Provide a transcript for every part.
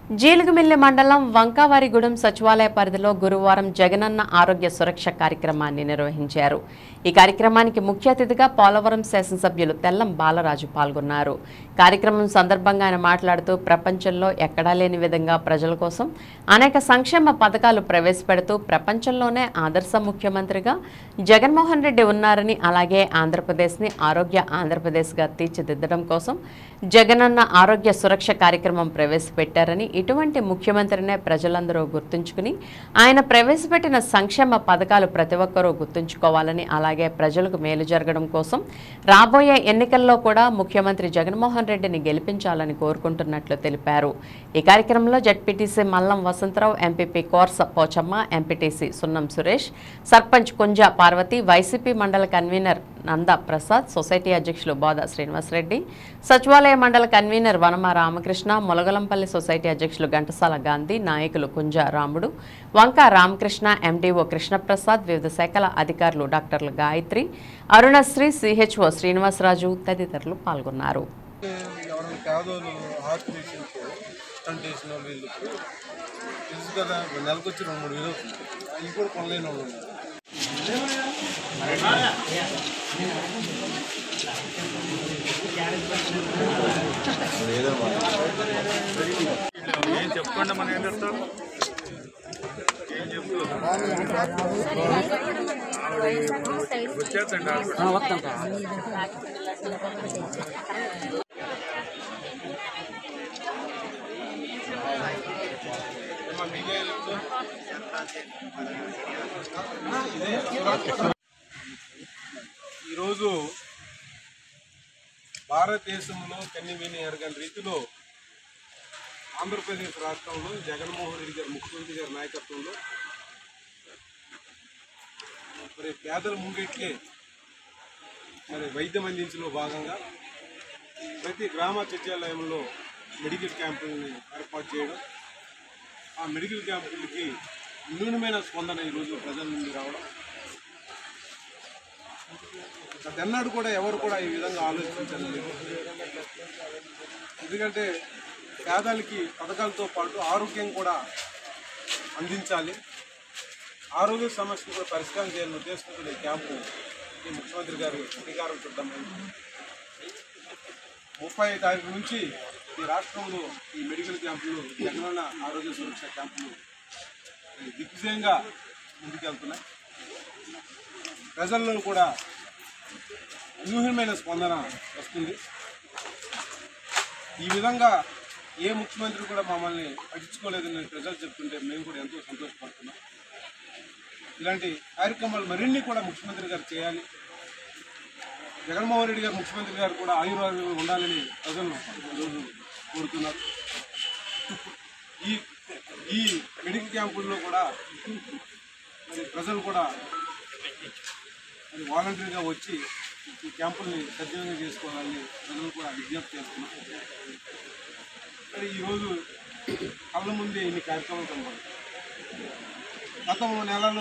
జీలుగుమిల్లి మండలం వంకావారిగూడెం సచివాలయ పరిధిలో గురువారం జగనన్న ఆరోగ్య సురక్ష కార్యక్రమాన్ని నిర్వహించారు ఈ కార్యక్రమానికి ముఖ్య అతిథిగా పోలవరం శాసనసభ్యులు తెల్లం బాలరాజు పాల్గొన్నారు కార్యక్రమం సందర్భంగా ఆయన మాట్లాడుతూ ప్రపంచంలో ఎక్కడా లేని విధంగా ప్రజల కోసం అనేక సంక్షేమ పథకాలు ప్రవేశపెడుతూ ప్రపంచంలోనే ఆదర్శ ముఖ్యమంత్రిగా జగన్మోహన్ రెడ్డి ఉన్నారని అలాగే ఆంధ్రప్రదేశ్ని ఆరోగ్య ఆంధ్రప్రదేశ్గా తీర్చిదిద్దడం కోసం జగనన్న ఆరోగ్య సురక్ష కార్యక్రమం ప్రవేశపెట్టారని ఇటువంటి ముఖ్యమంత్రినే ప్రజలందరూ గుర్తుంచుకుని ఆయన ప్రవేశపెట్టిన సంక్షేమ పథకాలు ప్రతి ఒక్కరూ గుర్తుంచుకోవాలని అలాగే ప్రజలకు మేలు జరగడం కోసం రాబోయే ఎన్నికల్లో కూడా ముఖ్యమంత్రి జగన్మోహన్ రెడ్డిని గెలిపించాలని కోరుకుంటున్నట్లు తెలిపారు ఈ కార్యక్రమంలో ZPTC Mallam Vasantharao MPP Korsa Pochamma MPTC Sunnam Suresh sarpanch Kunja Parvati YCP మండల కన్వీనర్ నంద ప్రసాద్ సొసైటీ అధ్యక్షులు బోద శ్రీనివాసరెడ్డి సచివాలయ మండల కన్వీనర్ వనమ రామకృష్ణ మొలగలంపల్లి సొసైటీ అధ్యక్షులు ఘంటసాల గాంధీ నాయకులు కుంజ రాముడు వంక రామకృష్ణ ఎండీఓ కృష్ణప్రసాద్ వివిధ శాఖల అధికారులు డాక్టర్లు గాయత్రి అరుణశ్రీ సిహెచ్ఓ శ్రీనివాసరాజు తదితరులు పాల్గొన్నారు ఎవరైనా పేదోళ్ళు హార్ట్ పేషెంట్స్ స్టంట్ వేసిన వాళ్ళు వీళ్ళు తెలుసు కదా నెలకు వచ్చి రెండు మూడు వేలు అవుతుంది అవి కూడా కొనలేని వాళ్ళు ఉన్నారు ఏం చెప్పకుండా మనం ఏం చెప్తారు ఏం చెప్తారు వచ్చేస్తండి ఈరోజు భారతదేశంలో కన్నివిని ఎరగని రీతిలో ఆంధ్రప్రదేశ్ రాష్ట్రంలో జగన్మోహన్ రెడ్డి గారి ముఖ్యమంత్రి గారి నాయకత్వంలో మరి పేదల ముంగిట్లే మరి వైద్యం అందించలో భాగంగా ప్రతి గ్రామ సచివాలయంలో మెడికల్ క్యాంపుల్ని ఏర్పాటు చేయడం ఆ మెడికల్ క్యాంపులకి న్యూనమైన స్పందన ఈరోజు ప్రజల నుండి రావడం గతెన్నడూ కూడా ఎవరు కూడా ఈ విధంగా ఆలోచించలేదు ఎందుకంటే పేదలకి పథకాలతో పాటు ఆరోగ్యం కూడా అందించాలి ఆరోగ్య సమస్యలు కూడా పరిష్కారం చేయాలని ఉద్దేశంతో ఈ క్యాంపు ఈ ముఖ్యమంత్రి గారు అధికారం చూడడం ముప్పై తారీఖు నుంచి ఈ రాష్ట్రంలో ఈ మెడికల్ క్యాంపులు జగనన్న ఆరోగ్య సురక్ష క్యాంపులు దిగ్విజయంగా ముందుకెళ్తున్నాయి ప్రజల్లో కూడా అనూహ్యమైన స్పందన వస్తుంది ఈ విధంగా ఏ ముఖ్యమంత్రి కూడా మమ్మల్ని పట్టించుకోలేదని ప్రజలు చెప్తుంటే మేము కూడా ఎంతో సంతోషపడుతున్నాం ఇలాంటి కార్యక్రమాలు మరిన్ని కూడా ముఖ్యమంత్రి గారు చేయాలి జగన్మోహన్ రెడ్డి గారు ముఖ్యమంత్రి గారు కూడా ఆయుర్వేదం ఉండాలని ప్రజలు ఈరోజు కోరుతున్నారు ఈ ఈ మెడికల్ క్యాంపుల్లో కూడా మరి ప్రజలు కూడా మరి వాలంటరీగా వచ్చి ఈ క్యాంపుల్ని సద్వినియోగం చేసుకోవాలని ప్రజలు కూడా విజ్ఞప్తి చేస్తున్నాం మరి ఈరోజు కళ్ళ ముందే ఇన్ని కార్యక్రమాలు కనబడుతుంది గత నెలలో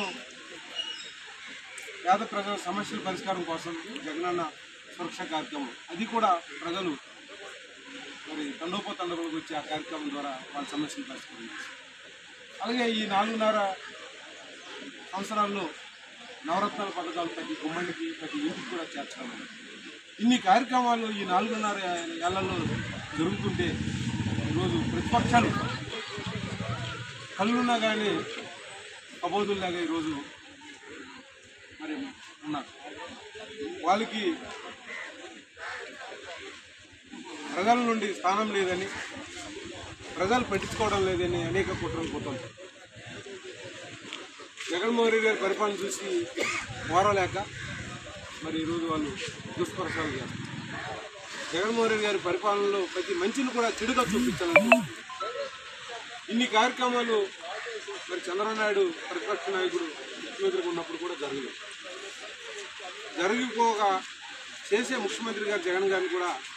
పేద ప్రజల సమస్యల పరిష్కారం కోసం జగనన్న సురక్ష కార్యక్రమం అది కూడా ప్రజలు మరి తండోపతండలకు వచ్చి ఆ కార్యక్రమం ద్వారా వాళ్ళ సమస్యలు పరిష్కారం చేస్తారు అలాగే ఈ నాలుగున్నర సంవత్సరాల్లో నవరత్నాల పథకాలు ప్రతి గుమ్మడికి ప్రతి ఇంటికి కూడా చేర్చడం ఇన్ని కార్యక్రమాలు ఈ నాలుగున్నర ఏళ్లలో జరుగుతుంటే ఈరోజు ప్రతిపక్షాలు కళ్ళున్నా కానీ కబోదుల్లాగా ఈరోజు మరి ఉన్నారు వాళ్ళకి ప్రజల నుండి స్థానం లేదని ప్రజలు పట్టించుకోవడం లేదని అనేక కుట్రలు కుట్రంటారు జగన్మోహన్ రెడ్డి గారి పరిపాలన చూసి ఓరలేక మరి ఈరోజు వాళ్ళు దుష్ప్రచారం చేస్తారు జగన్మోహన్ రెడ్డి గారి పరిపాలనలో ప్రతి మంచిని కూడా చెడుగా చూపించాలని ఇన్ని కార్యక్రమాలు మరి చంద్రబాబు నాయుడు ప్రతిపక్ష నాయకుడు ముఖ్యమంత్రిగా ఉన్నప్పుడు కూడా జరగలేదు జరిగిపోగా చేసే ముఖ్యమంత్రి గారు జగన్ గారిని కూడా